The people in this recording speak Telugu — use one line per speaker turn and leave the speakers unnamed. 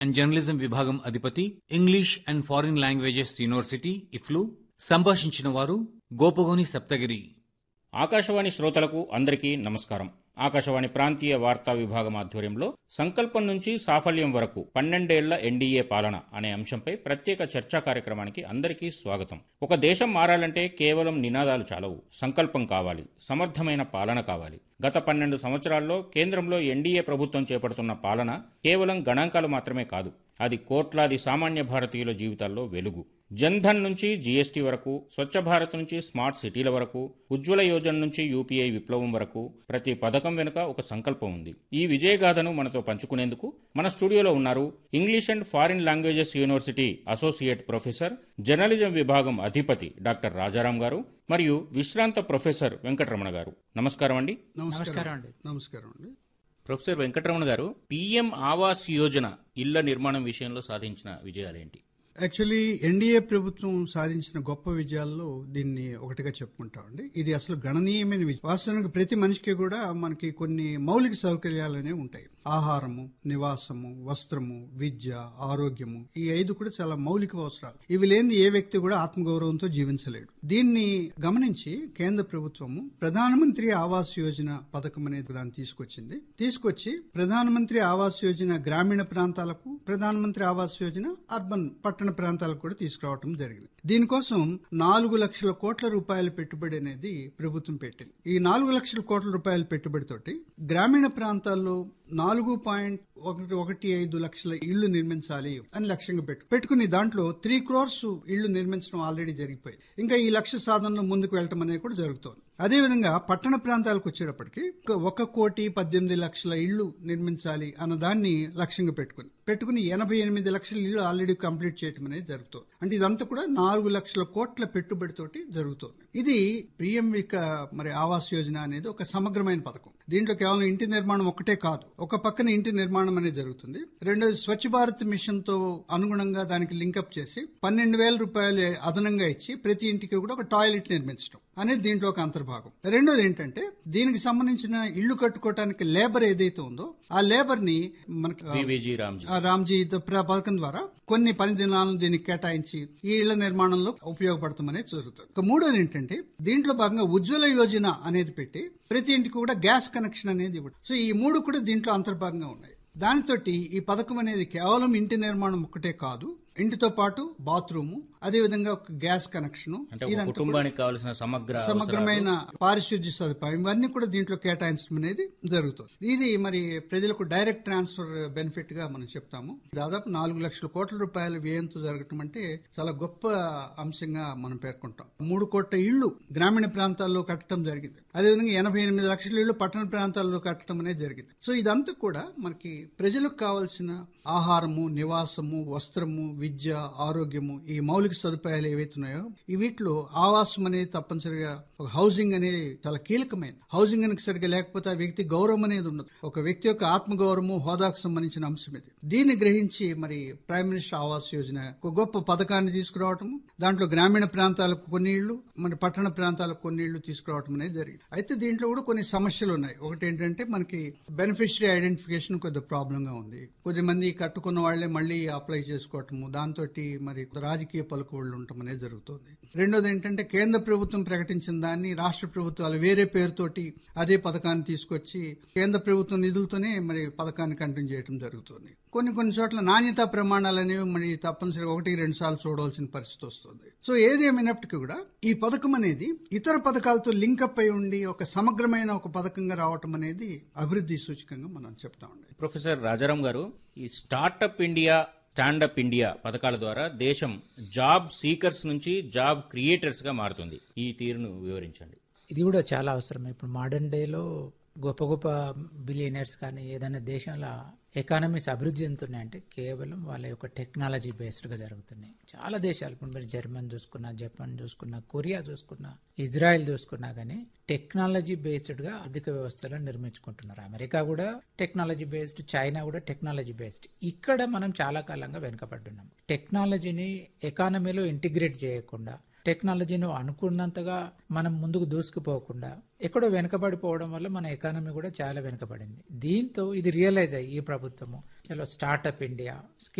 అండ్ జర్నలిజం విభాగం అధిపతి English and foreign languages university EFLU సంభాషించిన వారు గోపగోని సప్తగిరి
ఆకాశవాణి శ్రోతలకు అందరికీ నమస్కారం ఆకాశవాణి ప్రాంతీయ వార్తా విభాగం ఆధ్వర్యంలో సంకల్పం నుంచి సాఫల్యం వరకు పన్నెండేళ్ల ఎన్డీఏ పాలన అనే అంశంపై ప్రత్యేక చర్చా కార్యక్రమానికి అందరికీ స్వాగతం ఒక దేశం మారాలంటే కేవలం నినాదాలు చాలవు సంకల్పం కావాలి సమర్థమైన పాలన కావాలి గత పన్నెండు సంవత్సరాల్లో కేంద్రంలో ఎన్డీఏ ప్రభుత్వం చేపడుతున్న పాలన కేవలం గణాంకాలు మాత్రమే కాదు అది కోట్లాది సామాన్య భారతీయుల జీవితాల్లో వెలుగు జన్ధన్ నుంచి జీఎస్టీ వరకు స్వచ్ఛ భారత్ నుంచి స్మార్ట్ సిటీల వరకు ఉజ్వల యోజన నుంచి యూపీఐ విప్లవం వరకు ప్రతి పథకం వెనుక ఒక సంకల్పం ఉంది ఈ విజయగాథను మనతో పంచుకునేందుకు మన స్టూడియోలో ఉన్నారు English and foreign languages university associate professor journalism విభాగం అధిపతి డాక్టర్ రాజారాం గారు మరియు విశ్రాంత ప్రొఫెసర్ వెంకటరమణ గారు నమస్కారం అండి
నమస్కారం అండి
నమస్కారం అండి
ప్రొఫెసర్ వెంకటరమణ గారు పీఎం ఆవాస్ యోజన ఇళ్ల నిర్మాణం విషయంలో సాధించిన విజయాలేంటి
యాక్చువల్లీ ఎన్డీఏ ప్రభుత్వం సాధించిన గొప్ప విజయాల్లో దీన్ని ఒకటిగా చెప్పుకుంటామండి ఇది అసలు గణనీయమైన విజయం వాస్తవానికి ప్రతి మనిషికి కూడా మనకి కొన్ని మౌలిక సౌకర్యాలు అనేవి ఉంటాయి ఆహారము నివాసము వస్త్రము విద్య ఆరోగ్యము ఈ ఐదు కూడా చాలా మౌలిక అవసరాలు ఇవి లేని ఏ వ్యక్తి కూడా ఆత్మగౌరవంతో జీవించలేడు దీన్ని గమనించి కేంద్ర ప్రభుత్వము ప్రధానమంత్రి ఆవాస్ యోజన పథకం అనేది దాన్ని తీసుకొచ్చింది తీసుకొచ్చి ప్రధానమంత్రి ఆవాస్ యోజన గ్రామీణ ప్రాంతాలకు ప్రధానమంత్రి ఆవాస్ యోజన అర్బన్ పట్టణ ప్రాంతాలకు కూడా తీసుకురావడం జరిగింది దీనికోసం నాలుగు లక్షల కోట్ల రూపాయల పెట్టుబడి అనేది ప్రభుత్వం పెట్టింది ఈ నాలుగు లక్షల కోట్ల రూపాయల పెట్టుబడితోటి గ్రామీణ ప్రాంతాల్లో నాలుగు పాయింట్ ఒకటి ఒకటి ఐదు లక్షల ఇళ్లు నిర్మించాలి అని లక్ష్యంగా పెట్టు పెట్టుకుని దాంట్లో త్రీ క్రోర్స్ ఇళ్లు నిర్మించడం ఆల్రెడీ జరిగిపోయింది ఇంకా ఈ లక్ష్య సాధనలో ముందుకు వెళ్ళటం అనేది కూడా జరుగుతోంది అదేవిధంగా పట్టణ ప్రాంతాలకు వచ్చేటప్పటికి ఒక కోటి పద్దెనిమిది లక్షల ఇళ్లు నిర్మించాలి అన్న దాన్ని లక్ష్యంగా పెట్టుకుని పెట్టుకుని ఎనభై ఎనిమిది లక్షల ఇళ్లు ఆల్రెడీ కంప్లీట్ చేయడం అనేది జరుగుతుంది అంటే ఇదంతా కూడా నాలుగు లక్షల కోట్ల పెట్టుబడితోటి జరుగుతోంది ఇది పిఎం విక మరి ఆవాస్ యోజన అనేది ఒక సమగ్రమైన పథకం దీంట్లో కేవలం ఇంటి నిర్మాణం ఒకటే కాదు ఒక పక్కన ఇంటి నిర్మాణం అనేది జరుగుతుంది రెండోది స్వచ్ఛ భారత్ మిషన్ తో అనుగుణంగా దానికి లింకప్ చేసి పన్నెండు వేల రూపాయలు అదనంగా ఇచ్చి ప్రతి ఇంటికి కూడా ఒక టాయిలెట్ నిర్మించడం అనేది దీంట్లో ఒక అంతర్భాగం రెండోది ఏంటంటే దీనికి సంబంధించిన ఇళ్లు కట్టుకోవటానికి లేబర్ ఏదైతే ఉందో ఆ లేబర్ ని మనకి
వివిజీ రామ్జీ
ఆ రామ్జీ ప్ర- పథకం ద్వారా కొన్ని పని దినాలను దీనికి కేటాయించి ఈ ఇళ్ల నిర్మాణంలో ఉపయోగపడతామనేది జరుగుతుంది ఇక మూడోది ఏంటంటే దీంట్లో భాగంగా ఉజ్వల యోజన అనేది పెట్టి ప్రతి ఇంటికి కూడా గ్యాస్ కనెక్షన్ అనేది ఇవ్వడం సో ఈ మూడు కూడా దీంట్లో అంతర్భాగంగా ఉన్నాయి దానితోటి ఈ పథకం అనేది కేవలం ఇంటి నిర్మాణం ఒక్కటే కాదు ఇంటితో పాటు బాత్రూము అదేవిధంగా ఒక గ్యాస్ కనెక్షన్
అంటే ఒక కుటుంబానికి కావాల్సిన సమగ్ర
సమగ్రమైన పారిశుద్ధ్య సదుపాయం ఇవన్నీ కూడా దీంట్లో కేటాయించడం అనేది జరుగుతుంది ఇది మరి ప్రజలకు డైరెక్ట్ ట్రాన్స్ఫర్ బెనిఫిట్ గా మనం చెప్తాము దాదాపు నాలుగు లక్షల కోట్ల రూపాయల వ్యయంతో జరగటం అంటే చాలా గొప్ప అంశంగా మనం పేర్కొంటాం మూడు కోట్ల ఇళ్లు గ్రామీణ ప్రాంతాల్లో కట్టడం జరిగింది అదేవిధంగా ఎనభై ఎనిమిది లక్షల ఇళ్లు పట్టణ ప్రాంతాల్లో కట్టడం అనేది జరిగింది సో ఇదంతా కూడా మనకి ప్రజలకు కావాల్సిన ఆహారము నివాసము వస్త్రము విద్య ఆరోగ్యము ఈ మౌలిక సదుపాయాలు ఏవైతే ఉన్నాయో ఈ వీటిలో ఆవాసం అనేది తప్పనిసరిగా ఒక హౌసింగ్ అనేది చాలా కీలకమైనది హౌసింగ్ అనేది సరిగా లేకపోతే ఆ వ్యక్తి గౌరవం అనేది ఉండదు ఒక వ్యక్తి యొక్క ఆత్మగౌరవము హోదాకు సంబంధించిన అంశం ఇది దీన్ని గ్రహించి మరి ప్రైమ్ మినిస్టర్ ఆవాస్ యోజన ఒక గొప్ప పథకాన్ని తీసుకురావటము దాంట్లో గ్రామీణ ప్రాంతాలకు కొన్ని ఇళ్లు మరి పట్టణ ప్రాంతాలకు కొన్ని ఇళ్లు తీసుకురావటం అనేది జరిగింది అయితే దీంట్లో కూడా కొన్ని సమస్యలు ఉన్నాయి ఒకటి ఏంటంటే మనకి బెనిఫిషరీ ఐడెంటిఫికేషన్ కొద్దిగా ప్రాబ్లం గా ఉంది కొద్ది మంది కట్టుకున్న వాళ్లే మళ్ళీ అప్లై చేసుకోవటము దాంతో మరి రాజకీయ పలుకుబడులు ఉండటం అనేది జరుగుతుంది రెండోది ఏంటంటే కేంద్ర ప్రభుత్వం ప్రకటించిన దాన్ని రాష్ట్ర ప్రభుత్వాలు వేరే పేరుతోటి అదే పథకాన్ని తీసుకొచ్చి కేంద్ర ప్రభుత్వం నిధులతోనే మరి పథకాన్ని కంటిన్యూ చేయడం జరుగుతుంది కొన్ని కొన్ని చోట్ల నాణ్యతా ప్రమాణాలు అనేవి మరి తప్పనిసరిగా ఒకటి రెండు సార్లు చూడవలసిన పరిస్థితి వస్తుంది సో ఏది ఏమైనప్పటికీ కూడా ఈ పథకం అనేది ఇతర పథకాలతో లింకప్ అయి ఉండి ఒక సమగ్రమైన ఒక పథకంగా రావటం అనేది అభివృద్ధి సూచకంగా మనం చెప్తా ఉండే
ప్రొఫెసర్ రాజారాం గారు ఈ స్టార్టప్ ఇండియా స్టాండప్ ఇండియా పథకాల ద్వారా దేశం జాబ్ సీకర్స్ నుంచి జాబ్ క్రియేటర్స్ గా మారుతుంది ఈ తీరును వివరించండి
ఇది కూడా చాలా అవసరం ఇప్పుడు మోడర్న్ డేలో గొప్ప గొప్ప బిలియనర్స్ కానీ ఏదైనా దేశంలో ఎకానమీస్ అభివృద్ధి చెందుతున్నాయంటే కేవలం వాళ్ళ యొక్క టెక్నాలజీ బేస్డ్గా జరుగుతున్నాయి చాలా దేశాలు ఇప్పుడు మీరు జర్మన్ చూసుకున్నా జపాన్ చూసుకున్నా కొరియా చూసుకున్నా ఇజ్రాయెల్ చూసుకున్నా కానీ టెక్నాలజీ బేస్డ్గా ఆర్థిక వ్యవస్థలను నిర్మించుకుంటున్నారు అమెరికా కూడా టెక్నాలజీ బేస్డ్ చైనా కూడా టెక్నాలజీ బేస్డ్ ఇక్కడ మనం చాలా కాలంగా వెనుకబడ్డున్నాం టెక్నాలజీని ఎకానమీలో ఇంటిగ్రేట్ చేయకుండా టెక్నాలజీని అనుకున్నంతగా మనం ముందుకు దూసుకుపోకుండా ఎక్కడో వెనుకబడిపోవడం వల్ల మన ఎకానమీ కూడా చాలా వెనుకబడింది దీంతో ఇది రియలైజ్ అయ్యి ఈ ప్రభుత్వము చలో స్టార్టప్ ఇండియా